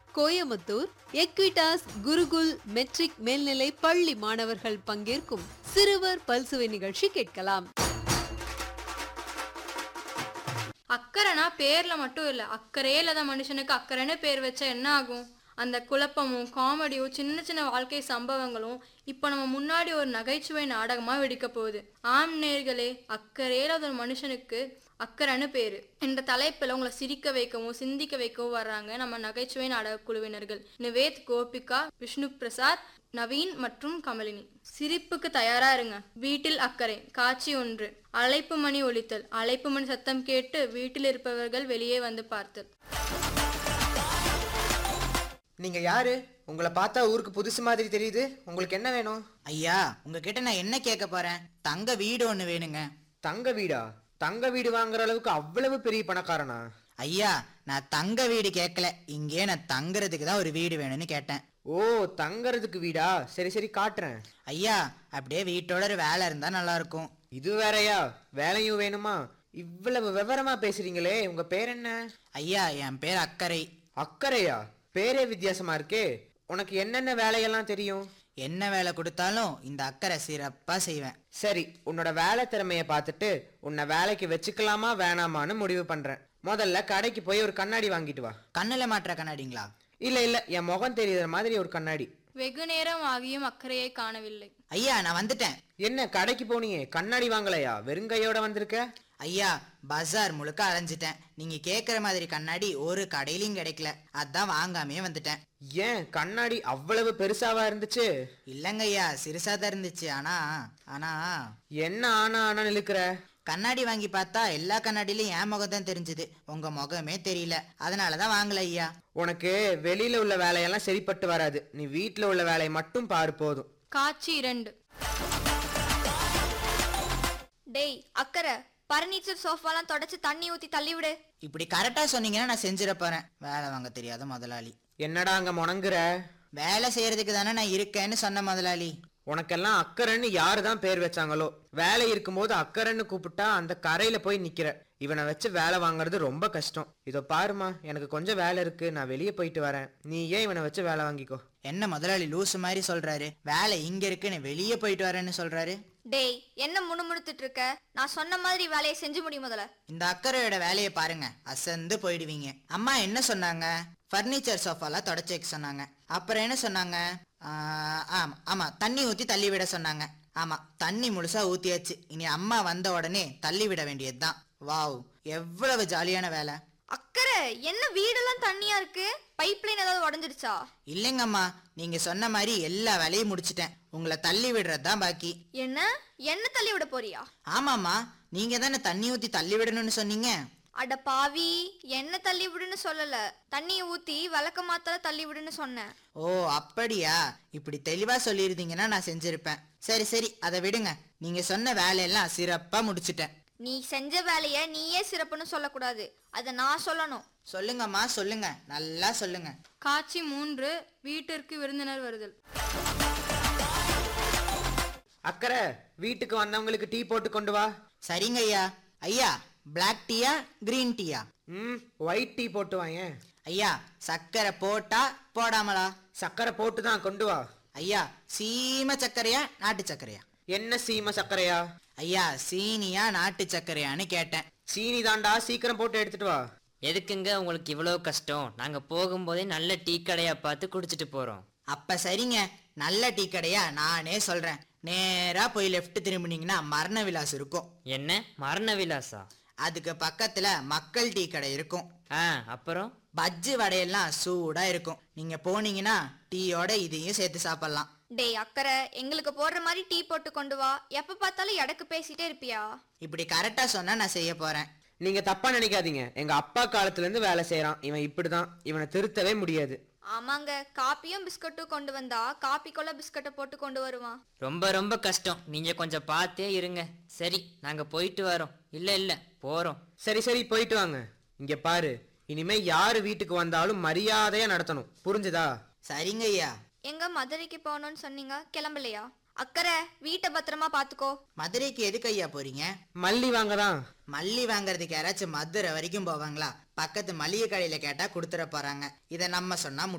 Coimbatore Equitas Gurukul matric மேல்நிலை பள்ளி மாணவர்கள் பங்கேற்கும் சிறுவர் பல்சுவை நிகழ்ச்சி கேட்கலாம் அக்கறைனா பேர்ல மட்டும் இல்ல அக்கறையே இல்லாத மனுஷனுக்கு அக்கறைன்னு பேர் வச்சா என்ன ஆகும் அந்த குழப்பமும் காமெடியும் சின்ன சின்ன வாழ்க்கை சம்பவங்களும் இப்போ நம்ம முன்னாடி ஒரு நகைச்சுவை நாடகமா வெடிக்க போகுது ஆம் நேர்களே அக்கறையே இல்லாத ஒரு மனுஷனுக்கு அக்கறைன்னு பேரு என்ற தலைப்பில் உங்களை சிரிக்க வைக்கவும் சிந்திக்க வைக்கவும் வர்றாங்க நம்ம நகைச்சுவை நாடக குழுவினர்கள் நிவேத் கோபிகா விஷ்ணு பிரசாத் நவீன் மற்றும் கமலினி சிரிப்புக்கு தயாரா இருங்க வீட்டில் அக்கறை காட்சி ஒன்று அழைப்பு மணி ஒலித்தல் அழைப்பு மணி சத்தம் கேட்டு வீட்டில் இருப்பவர்கள் வெளியே வந்து பார்த்தல் நீங்க யாரு உங்களை பார்த்தா ஊருக்கு புதுசு மாதிரி தெரியுது உங்களுக்கு என்ன வேணும் ஐயா உங்ககிட்ட நான் என்ன கேட்க போறேன் தங்க வீடு ஒன்று வேணுங்க தங்க வீடா தங்க வீடு வாங்குற அளவுக்கு அவ்வளவு பெரிய பணக்காரனா ஐயா நான் தங்க வீடு கேட்கல இங்கே நான் தங்குறதுக்கு தான் ஒரு வீடு வேணும்னு கேட்டேன் ஓ தங்கறதுக்கு வீடா சரி சரி காட்டுறேன் ஐயா அப்படியே வீட்டோட ஒரு வேலை இருந்தா நல்லா இருக்கும் இது வேறயா வேலையும் வேணுமா இவ்வளவு விவரமா பேசுறீங்களே உங்க பேர் என்ன ஐயா என் பேர் அக்கறை அக்கறையா பேரே வித்தியாசமா இருக்கே உனக்கு என்னென்ன வேலையெல்லாம் தெரியும் என்ன வேலை கொடுத்தாலும் இந்த அக்கறை சிறப்பா செய்வேன் சரி உன்னோட வேலை திறமைய பார்த்துட்டு உன்னை வேலைக்கு வச்சுக்கலாமா வேணாமான்னு முடிவு பண்றேன் முதல்ல கடைக்கு போய் ஒரு கண்ணாடி வாங்கிட்டு வா கண்ணுல மாற்ற கண்ணாடிங்களா இல்ல இல்ல என் முகம் தெரியுற மாதிரி ஒரு கண்ணாடி வெகு நேரம் ஆகியும் அக்கறையை காணவில்லை ஐயா நான் வந்துட்டேன் என்ன கடைக்கு போனியே கண்ணாடி வாங்கலையா வெறுங்கையோட வந்திருக்க ஐயா பஜார் முழுக்க அலைஞ்சிட்டேன் நீங்க கேக்குற மாதிரி கண்ணாடி ஒரு கடையிலயும் கிடைக்கல அதான் வாங்காமே வந்துட்டேன் ஏன் கண்ணாடி அவ்வளவு பெருசாவா இருந்துச்சு இல்லைங்க ஐயா சிறுசா தான் இருந்துச்சு ஆனா ஆனா என்ன ஆனா ஆனா இழுக்கிற கண்ணாடி வாங்கி பார்த்தா எல்லா கண்ணாடியிலும் என் முகம் தான் தெரிஞ்சது உங்க முகமே தெரியல அதனால தான் வாங்கல ஐயா உனக்கு வெளியில உள்ள வேலையெல்லாம் சரிப்பட்டு வராது நீ வீட்ல உள்ள வேலையை மட்டும் பாரு போதும் காட்சி இரண்டு டேய் அக்கறை பர்னிச்சர் சோஃபாலாம் தொடச்சு தண்ணி ஊத்தி தள்ளி விடு இப்படி கரெக்டா சொன்னீங்கன்னா நான் செஞ்சிட போறேன் வேலை வாங்க தெரியாத முதலாளி என்னடா அங்க முணங்குற வேலை செய்யறதுக்கு தானே நான் இருக்கேன்னு சொன்ன முதலாளி உனக்கெல்லாம் அக்கறைன்னு யாரு தான் பேர் வச்சாங்களோ வேலை இருக்கும்போது அக்கறைன்னு கூப்பிட்டா அந்த கரையில போய் நிக்கிற இவனை வச்சு வேலை வாங்குறது ரொம்ப கஷ்டம் இதோ பாருமா எனக்கு கொஞ்சம் வேலை இருக்கு நான் வெளியே போயிட்டு வரேன் நீ ஏன் இவனை வச்சு வேலை வாங்கிக்கோ என்ன முதலாளி லூசு மாதிரி சொல்றாரு வேலை இங்க இருக்குன்னு வெளியே போயிட்டு வரேன்னு சொல்றாரு டேய் என்ன முணுமுணுத்துட்டு இருக்க நான் சொன்ன மாதிரி வேலையை செஞ்சு முடியும் முதல்ல இந்த அக்கறையோட வேலையை பாருங்க அசந்து போயிடுவீங்க அம்மா என்ன சொன்னாங்க ஃபர்னிச்சர் சோஃபாலாம் தொடச்சு வைக்க சொன்னாங்க அப்புறம் என்ன சொன்னாங்க ஆஹ், ஆமா ஆமா தண்ணி ஊத்தி தள்ளி விட சொன்னாங்க ஆமா தண்ணி முழுசா ஊத்தியாச்சு இனி அம்மா வந்த உடனே தள்ளி விட வேண்டியதுதான் வாவ் எவ்வளவு ஜாலியான வேலை அக்கறை என்ன வீடெல்லாம் தண்ணியா இருக்கு பைப் லைன் ஏதாவது உடஞ்சிருச்சா இல்லைங்கம்மா நீங்க சொன்ன மாதிரி எல்லா வேலையும் முடிச்சிட்டேன் உங்களை தள்ளி விடுறது தான் பாக்கி என்ன என்ன தள்ளி விட போறியா ஆமாம்மா நீங்க தானே தண்ணி ஊத்தி தள்ளி விடணும்னு சொன்னீங்க அட பாவி என்ன தள்ளி விடுன்னு சொல்லல தண்ணியை ஊத்தி விளக்க மாத்தால தள்ளி விடுன்னு சொன்னேன் ஓ அப்படியா இப்படி தெளிவா சொல்லியிருந்தீங்கன்னா நான் செஞ்சிருப்பேன் சரி சரி அதை விடுங்க நீங்க சொன்ன வேலையெல்லாம் சிறப்பா முடிச்சிட்டேன் நீ செஞ்ச வேலைய நீயே சிறப்புன்னு சொல்லக்கூடாது அதை நான் சொல்லணும் சொல்லுங்கம்மா சொல்லுங்க நல்லா சொல்லுங்க காட்சி மூன்று வீட்டிற்கு விருந்தினர் வருதல் அக்கறை வீட்டுக்கு வந்தவங்களுக்கு டீ போட்டு கொண்டு வா சரிங்க ஐயா ஐயா பிளாக் டீயா கிரீன் டீயா ம் ஒயிட் டீ போட்டு வாயேன் ஐயா சர்க்கரை போட்டா போடாமலா சக்கரை போட்டு தான் கொண்டு வா ஐயா சீம சர்க்கரையா நாட்டு சர்க்கரையா என்ன சீம சக்கரையா ஐயா சீனியா நாட்டு சர்க்கரையான்னு கேட்டேன் சீனி தாண்டா சீக்கிரம் போட்டு எடுத்துட்டு வா எதுக்குங்க உங்களுக்கு இவ்வளோ கஷ்டம் நாங்கள் போகும்போதே நல்ல டீ கடையா பார்த்து குடிச்சிட்டு போகிறோம் அப்ப சரிங்க நல்ல டீ கடையா நானே சொல்றேன் நேரா போய் லெஃப்ட் திரும்பினீங்கன்னா மரண விலாஸ் இருக்கும் என்ன மரண விலாசா அதுக்கு பக்கத்துல மக்கள் டீ கடை இருக்கும் ஆ அப்புறம் பஜ்ஜி வடையெல்லாம் சூடா இருக்கும் நீங்க போனீங்கன்னா டீயோட இதையும் சேர்த்து சாப்பிடலாம் டேய் அக்கறை எங்களுக்கு போடுற மாதிரி டீ போட்டு கொண்டு வா எப்ப பார்த்தாலும் எடக்கு பேசிட்டே இருப்பியா இப்படி கரெக்டா சொன்னா நான் செய்ய போறேன் நீங்க தப்பா நினைக்காதீங்க எங்க அப்பா காலத்துல இருந்து வேலை செய்யறான் இவன் இப்படிதான் இவனை திருத்தவே முடியாது ஆமாங்க காப்பியும் பிஸ்கட்டும் கொண்டு வந்தா காப்பிக்குள்ள பிஸ்கட்டை போட்டு கொண்டு வருவான் ரொம்ப ரொம்ப கஷ்டம் நீங்கள் கொஞ்சம் பார்த்தே இருங்க சரி நாங்கள் போயிட்டு வரோம் இல்லை இல்லை போகிறோம் சரி சரி போயிட்டு வாங்க இங்க பாரு இனிமே யாரு வீட்டுக்கு வந்தாலும் மரியாதையா நடத்தணும் புரிஞ்சுதா சரிங்க ஐயா எங்க மதுரைக்கு போகணும்னு சொன்னீங்க கிளம்பலையா அக்கறை வீட்டை பத்திரமா பாத்துக்கோ மதுரைக்கு எதுக்கு ஐயா போறீங்க மல்லி வாங்க தான் மல்லி வாங்குறதுக்கு யாராச்சும் மதுரை வரைக்கும் போவாங்களா பக்கத்து மளிகை கடையில கேட்டா கொடுத்துட போறாங்க இதை நம்ம சொன்னா